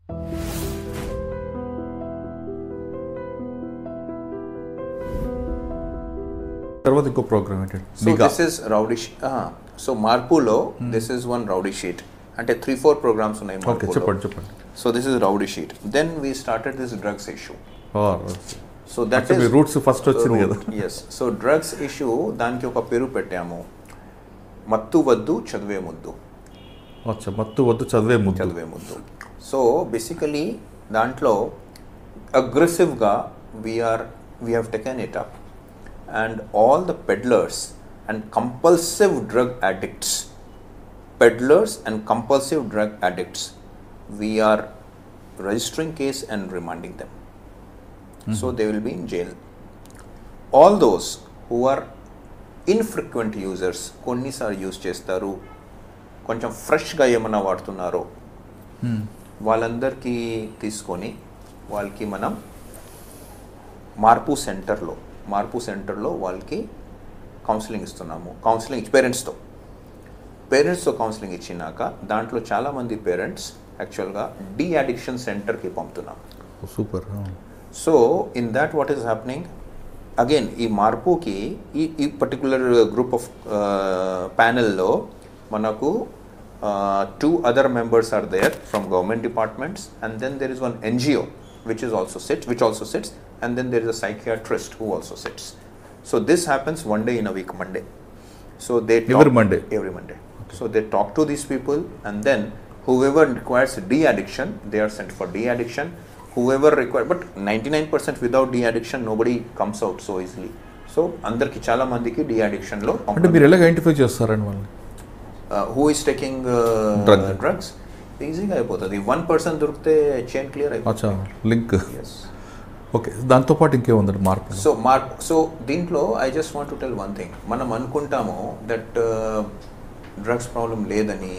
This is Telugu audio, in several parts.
తర్వాత ఇంకో ప్రోగ్రామ్ ఏంటంటే సో బిగా దిస్ ఇస్ రౌడీ సో మార్పులో this is one rowdy sheet అంటే త్రీ ఫోర్ ప్రోగ్రామ్స్ ఉన్నాయి ఓకే చెప్పండి చెప్పండి so this is rowdy sheet then we started this drugs issue so that మీ రూట్స్ ఫస్ట్ వచ్చింది కదా ఎస్ సో డ్రగ్స్ ఇష్యూ దానికి ఒక పేరు పెట్టాము మత్తు వద్దు చదివే ముద్దు అచ్చా మత్తు వద్దు చదివే ముద్దు చదివే ముద్దు సో బేసికలీ దాంట్లో అగ్రెసివ్గా we're we have taken it up and all the peddlers and compulsive drug addicts peddlers and compulsive drug addicts we're registering case and remanding them. So they will be in jail. All those who are infrequent users, కొన్నిసార్లు యూజ్ చేస్తారు కొంచెం ఫ్రెష్గా ఏమన్నా వాడుతున్నారో వాళ్ళందరికీ తీసుకొని వాళ్ళకి మనం మార్పు సెంటర్లో మార్పు సెంటర్లో వాళ్ళకి కౌన్సిలింగ్ ఇస్తున్నాము కౌన్సిలింగ్ పేరెంట్స్తో పేరెంట్స్తో కౌన్సిలింగ్ ఇచ్చినాక దాంట్లో చాలామంది పేరెంట్స్ యాక్చువల్గా డీ అడిక్షన్ సెంటర్కి పంపుతున్నాం super so in that what is happening again ఈ మార్పుకి ఈ ఈ పర్టికులర్ గ్రూప్ ఆఫ్ ప్యానెల్లో మనకు two other members are there from government departments and then there is one NGO which is also sits which also sits and then there is a psychiatrist who also sits so this happens one day in a week Monday so they Every Monday? every Monday. So they talk to these people, and then whoever requires de-addiction, they are sent for de-addiction. Whoever require, but 99% without de-addiction, nobody comes out so easily. So అందరికి చాలా మందికి de-addiction లో అంటే మీరు ఎలా ఐడెంటిఫై చేస్తారండి వాళ్ళని who is taking Drug. Drugs ఈజీగా అయిపోతుంది వన్ పర్సన్ దొరికితే చైన్ క్లియర్ అచ్చా అయిపోతుంది లింక్ ఎస్ ఓకే దాంతోపాటు ఇంకేముందండి మార్పు సో మార్క్ సో దీంట్లో I just want to tell one thing మనం అనుకుంటాము దట్ డ్రగ్స్ ప్రాబ్లం లేదని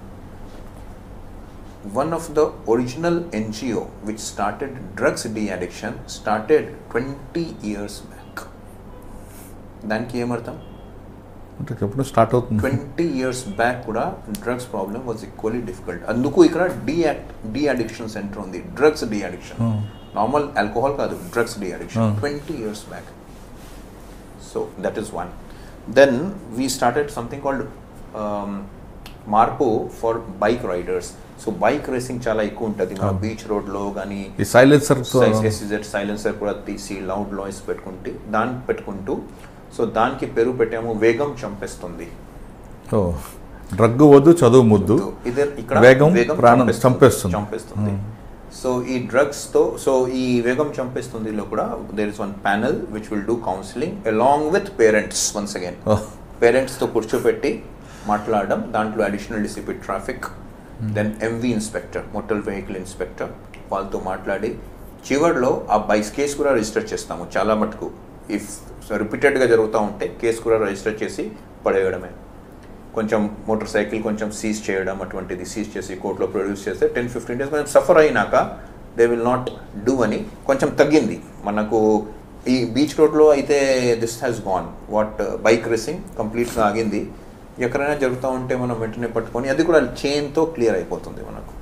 one of the original NGO which started drugs de addiction started twenty years back దానికి ఏమర్థం అంటే ఎప్పుడు స్టార్ట్ అవుతుంది ట్వంటీ ఇయర్స్ బ్యాక్ కూడా drugs problem was equally difficult అందుకు ఇక్కడ డి డి అడిక్షన్ సెంటర్ ఉంది drugs de addiction normal alcohol కాదు drugs de addiction Hmm. Twenty years back so that is one then we started something called Marpu for bike riders so bike racing చాలా ఎక్కువ ఉంటుంది మన Oh. బీచ్ రోడ్లో కానీ ఈ సైలెన్సర్ ఎస్ఇజెడ్ సైలెన్సర్ కూడా తీసి లౌడ్ నాయిస్ పెట్టుకుంటే దాన్ని పెట్టుకుంటూ సో దానికి పేరు పెట్టాము వేగం చంపేస్తుంది డ్రగ్ వద్దు చదువు ముద్దు ఇదే ఇక్కడ వేగం ప్రాణం చంపేస్తుంది. చంపేస్తుంది Hmm. సో ఈ డ్రగ్స్ తో సో ఈ వేగం చంపేస్తుందిలో కూడా there is one panel which will do counselling along with parents once again పేరెంట్స్తో కూర్చోపెట్టి మాట్లాడడం దాంట్లో additional DCP traffic then MV inspector motor vehicle inspector వాళ్ళతో మాట్లాడి చివరిలో ఆ బైక్స్ కేసు కూడా రిజిస్టర్ చేస్తాము చాలా మటుకు ఇఫ్ రిపీటెడ్గా జరుగుతూ ఉంటే కేసు కూడా రిజిస్టర్ చేసి పడేయడమే కొంచెం మోటార్ సైకిల్ కొంచెం సీజ్ చేయడం అటువంటిది సీజ్ చేసి కోర్టులో ప్రొడ్యూస్ చేస్తే టెన్ ఫిఫ్టీన్ డేస్ కొంచెం సఫర్ అయినాక దే విల్ నాట్ డూ అని కొంచెం తగ్గింది మనకు ఈ బీచ్ రోడ్లో అయితే this has gone what bike racing కంప్లీట్గా ఆగింది ఎక్కడైనా జరుగుతూ ఉంటే మనం వెంటనే పట్టుకొని అది కూడా చైన్తో క్లియర్ అయిపోతుంది మనకు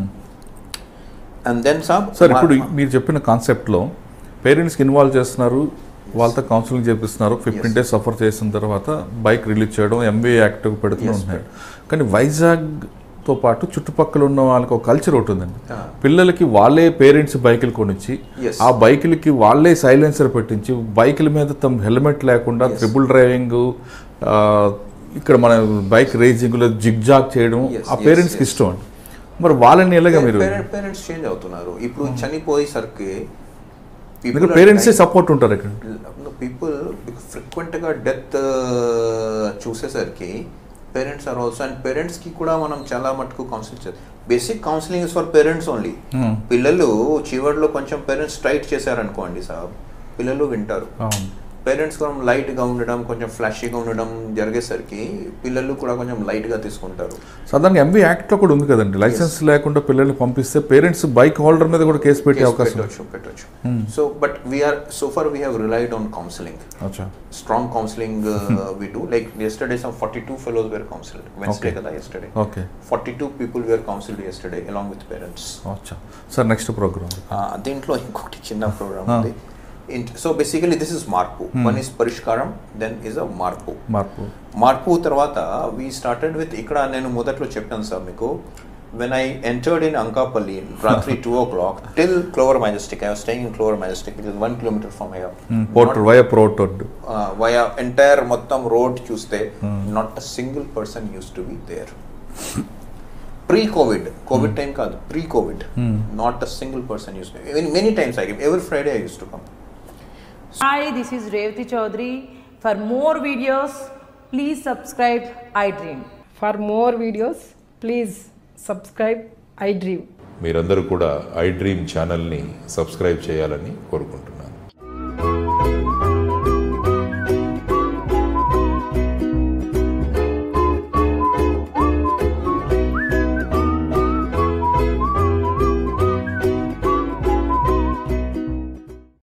అండ్ దెన్ సాబ్ సార్ ఇప్పుడు మీరు చెప్పిన కాన్సెప్ట్లో పేరెంట్స్కి ఇన్వాల్వ్ చేస్తున్నారు వాళ్ళతో కౌన్సిలింగ్ చేపిస్తున్నారు ఫిఫ్టీన్ Yes. డేస్ సఫర్ చేసిన తర్వాత బైక్ రిలీజ్ చేయడం ఎంబీ యాక్టివ్ పెడుతూనే Yes, ఉంటున్నారు కానీ వైజాగ్తో పాటు చుట్టుపక్కల ఉన్న వాళ్ళకి ఒక కల్చర్ ఉంటుందండి Ah. పిల్లలకి వాళ్ళే పేరెంట్స్ బైకులు కొనిచ్చి Yes. ఆ బైకులకి వాళ్ళే సైలెన్సర్ పెట్టించి బైకుల మీద తమ హెల్మెట్ లేకుండా Yes. ట్రిపుల్ డ్రైవింగ్ ఇక్కడ మన బైక్ రేసింగ్లో జిగ్జాగ్ చేయడం Yes, ఆ yes, పేరెంట్స్కి yes. ఇష్టం అండి మరి వాళ్ళని ఎలాగా మీరు పేరెంట్స్ చేంజ్ అవుతున్నారు ఇప్పుడు చనిపోయేసరికి ఎందుకంటే పేరెంట్సే సపోర్ట్ ఉంటారు ఇక్కడ పీపుల్ ఫ్రీక్వెంట్గా డెత్ చూసేసరికి పేరెంట్స్ ఆర్ ఆల్సో అండ్ పేరెంట్స్కి కూడా మనం చాలా మటుకు కౌన్సిల్ చేయాలి basic counselling is for parents only Hmm. పిల్లలు చివర్లో కొంచెం పేరెంట్స్ టైట్ చేశారనుకోండి సార్ పిల్లలు వింటారు అవును పేరెంట్స్ కూడా లైట్గా ఉండడం కొంచెం ఫ్లాషీగా ఉండడం జరిగేసరికి పిల్లలు కూడా కొంచెం లైట్గా తీసుకుంటారు సాధారణంగా ఎంబీ యాక్ట్లో కూడా ఉంది కదండి లైసెన్స్ లేకుండా పిల్లల్ని పంపిస్తే పేరెంట్స్ బైక్ హోల్డర్ మీద కూడా కేసు పెట్టే Yes, అవకాశం ఉంది. పెట్టొచ్చు పెట్టొచ్చు so but we're so for we have relied on counselling అచ్చా strong counseling uh, we do. Like yesterday, some 42 fellows were counseled. Wednesday, Okay. kada yesterday. Okay 42 people were counseled yesterday along with parents. అచ్చా సార్ నెక్స్ట్ ప్రోగ్రామ్ ఆ, దీంట్లో ఇంకొకటి చిన్న ప్రోగ్రామ్ ఉంది so basically this is Marpu one is Parishkaram then is a Marpu Marpu మార్పు తర్వాత వీ స్టార్టెడ్ విత్ ఇక్కడ నేను మొదట్లో చెప్పాను సార్ మీకు when I entered in Anakapalli రాత్రి two o'clock till Clover Majestic I was staying in Clover Majestic it is one kilometre from airport via ప్రోటోడ్ వయా ఎంటైర్ మొత్తం రోడ్ చూస్తే not a single person used to be there pre Covid Covid time కాదు pre Covid not a single person used many times I every Friday I used to come Hi, this is Revati Chaudhary. For more videos, please subscribe iDream. For more videos, please subscribe iDream. మీరందరూ కూడా ఐ డ్రీమ్ ఛానల్ని సబ్స్క్రైబ్ చేయాలని కోరుకుంటున్నాను